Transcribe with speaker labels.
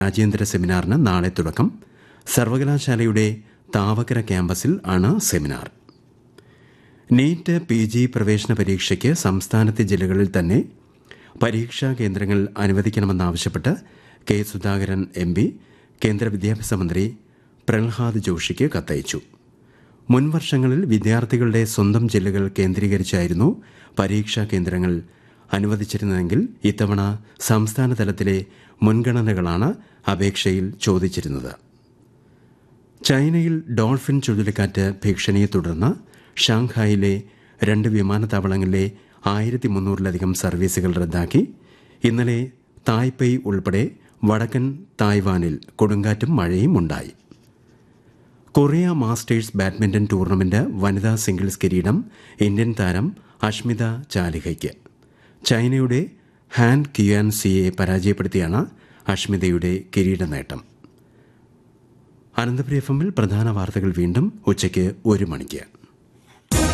Speaker 1: രാജ്യാന്തര സെമിനാറിന് നാളെ തുടക്കം സർവകലാശാലയുടെ താവക്കര ക്യാമ്പസിൽ ആണ് സെമിനാർ നീറ്റ് പി ജി പ്രവേശന പരീക്ഷയ്ക്ക് സംസ്ഥാനത്തെ ജില്ലകളിൽ തന്നെ പരീക്ഷാ കേന്ദ്രങ്ങൾ അനുവദിക്കണമെന്നാവശ്യപ്പെട്ട് കെ സുധാകരൻ എം പി കേന്ദ്ര വിദ്യാഭ്യാസ മന്ത്രി പ്രഹ്ലാദ് ജോഷിക്ക് കത്തയച്ചു മുൻ വർഷങ്ങളിൽ വിദ്യാർത്ഥികളുടെ സ്വന്തം ജില്ലകൾ കേന്ദ്രീകരിച്ചായിരുന്നു പരീക്ഷാ കേന്ദ്രങ്ങൾ അനുവദിച്ചിരുന്നതെങ്കിൽ ഇത്തവണ സംസ്ഥാന തലത്തിലെ മുൻഗണനകളാണ് അപേക്ഷയിൽ ചോദിച്ചിരുന്നത് ചൈനയിൽ ഡോൾഫിൻ ചുഴലിക്കാറ്റ് ഭീഷണിയെ തുടർന്ന് ഷാങ്ഹായിലെ രണ്ട് വിമാനത്താവളങ്ങളിലെ ആയിരത്തി മുന്നൂറിലധികം സർവീസുകൾ റദ്ദാക്കി ഇന്നലെ തായ്പെയ് ഉൾപ്പെടെ വടക്കൻ തായ്വാനിൽ കൊടുങ്കാറ്റും മഴയും ഉണ്ടായി കൊറിയ മാസ്റ്റേഴ്സ് ബാഡ്മിന്റൺ ടൂർണമെന്റ് വനിതാ സിംഗിൾസ് കിരീടം ഇന്ത്യൻ താരം അഷ്മിത ചാലിഹയ്ക്ക് ചൈനയുടെ ഹാൻ കിയാൻ സിയെ പരാജയപ്പെടുത്തിയാണ് അഷ്മിതയുടെ കിരീട നേട്ടം അനന്തപുരി എഫ് എമ്മിൽ പ്രധാന വാർത്തകൾ വീണ്ടും ഉച്ചയ്ക്ക് ഒരു മണിക്ക്